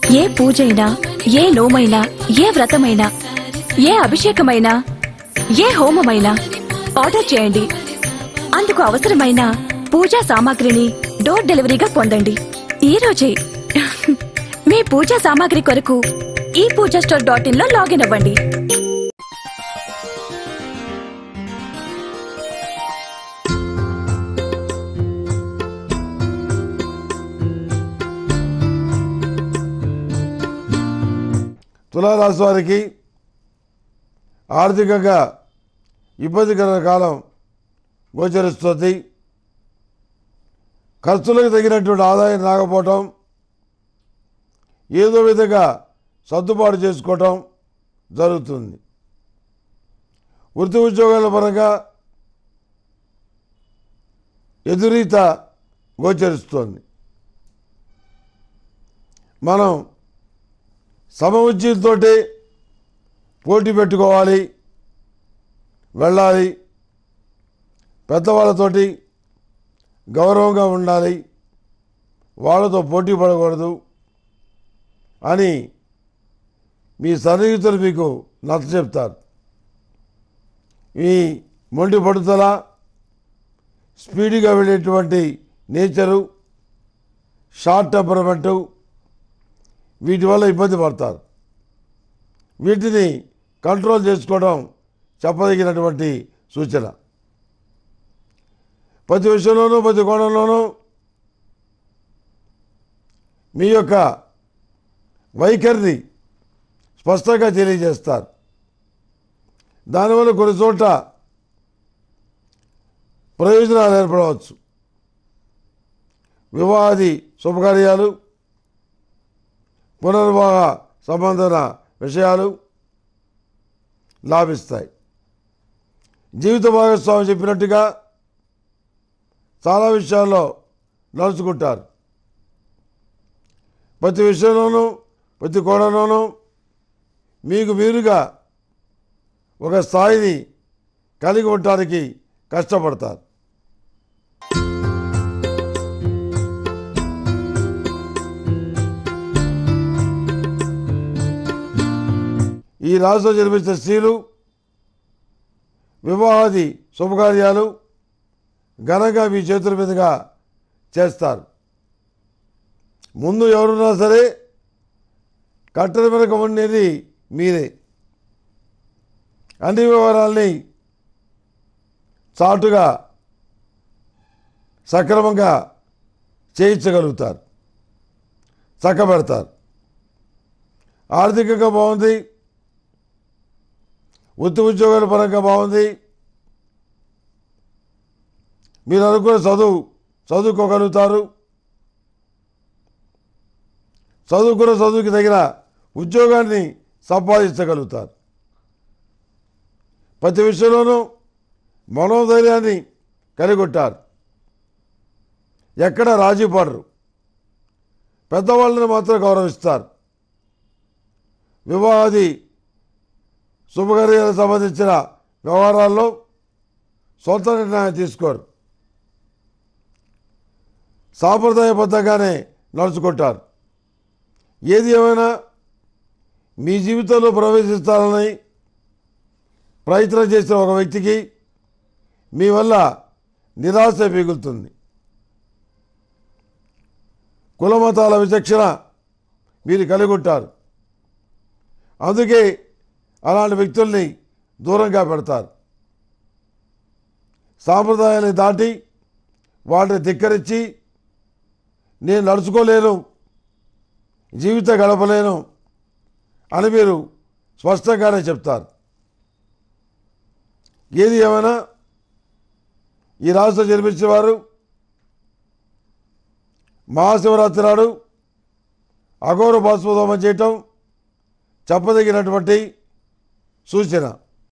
ఏ పూజైనా ఏ నోమైనా ఏ వ్రతమైనా ఏ అభిషేకమైనా ఏ హోమమైనా ఆర్డర్ చేయండి అందుకు అవసరమైన పూజా సామాగ్రిని డోర్ డెలివరీగా పొందండి ఈ రోజే మీ పూజా సామాగ్రి కొరకు ఈ పూజా స్టోర్ డాట్ ఇన్ లో లాగిన్ అవ్వండి తులారాశి వారికి ఆర్థికంగా ఇబ్బందికర కాలం గోచరిస్తుంది ఖర్చులకు తగినటువంటి ఆదాయం రాకపోవటం ఏదో విధంగా సర్దుబాటు చేసుకోవటం జరుగుతుంది వృత్తి ఉద్యోగాల పరంగా ఎదురీత గోచరిస్తోంది మనం సమఉజ్జీతో పోటీ పెట్టుకోవాలి వెళ్ళాలి పెద్దవాళ్ళతోటి గౌరవంగా ఉండాలి వాళ్ళతో పోటీ పడకూడదు అని మీ సన్నిహితులు మీకు నచ్చ చెప్తారు ఈ మొండి పడుదల స్పీడ్గా వెళ్ళేటువంటి నేచరు షార్ట్ టెంపర్మెంటు వీటి వల్ల ఇబ్బంది పడతారు వీటిని కంట్రోల్ చేసుకోవడం చెప్పదగినటువంటి సూచన ప్రతి విషయంలోనూ ప్రతి కోణంలోనూ మీ యొక్క వైఖరిని స్పష్టంగా తెలియజేస్తారు దానివల్ల కొన్ని చోట్ల ప్రయోజనాలు ఏర్పడవచ్చు వివాహాది శుభకార్యాలు పునర్వివాహ సంబంధన విషయాలు లాభిస్తాయి జీవిత భాగస్వామి చెప్పినట్టుగా చాలా విషయాల్లో నడుచుకుంటారు ప్రతి విషయంలోనూ ప్రతి కోణంలోనూ మీకు మీరుగా ఒక స్థాయిని కలిగి ఉండటానికి కష్టపడతారు ఈ రాశిలో జన్మించిన స్త్రీలు వివాహాది శుభకార్యాలు ఘనంగా మీ చేతుల మీదుగా చేస్తారు ముందు ఎవరున్నా సరే కట్టెల వెనక ఉండేది మీరే అన్ని వివరాల్ని చాటుగా సక్రమంగా చేయించగలుగుతారు చక్కబెడతారు ఆర్థికంగా బాగుంది వృత్తి ఉద్యోగాల పరంగా బాగుంది మీరు అనుకున్న చదువు చదువుకోగలుగుతారు చదువుకున్న చదువుకి తగిన ఉద్యోగాన్ని సంపాదించగలుగుతారు ప్రతి విషయంలోనూ మనోధైర్యాన్ని కలిగి ఉంటారు ఎక్కడ రాజీ పడరు పెద్దవాళ్ళని మాత్రం గౌరవిస్తారు వివాహాది శుభకార్యాలకు సంబంధించిన వ్యవహారాల్లో సొంత నిర్ణయం తీసుకోరు సాంప్రదాయబద్ధంగానే నడుచుకుంటారు ఏది ఏమైనా మీ జీవితంలో ప్రవేశిస్తారని ప్రయత్నం చేసిన ఒక వ్యక్తికి మీ వల్ల నిరాశ మిగులుతుంది కులమతాల విచక్షణ మీరు కలిగి ఉంటారు అందుకే అలాంటి వ్యక్తుల్ని దూరంగా పెడతారు సాంప్రదాయాన్ని దాటి వాటిని ధిక్కరించి నేను నడుచుకోలేను జీవితం గడపలేను అని మీరు స్పష్టంగానే చెప్తారు ఏది ఏమైనా ఈ రాష్ట్రం జన్మించిన వారు మహాశివరాత్రి నాడు అఘోర బాష్పోదోమం చేయటం చెప్పదగినటువంటి సూచన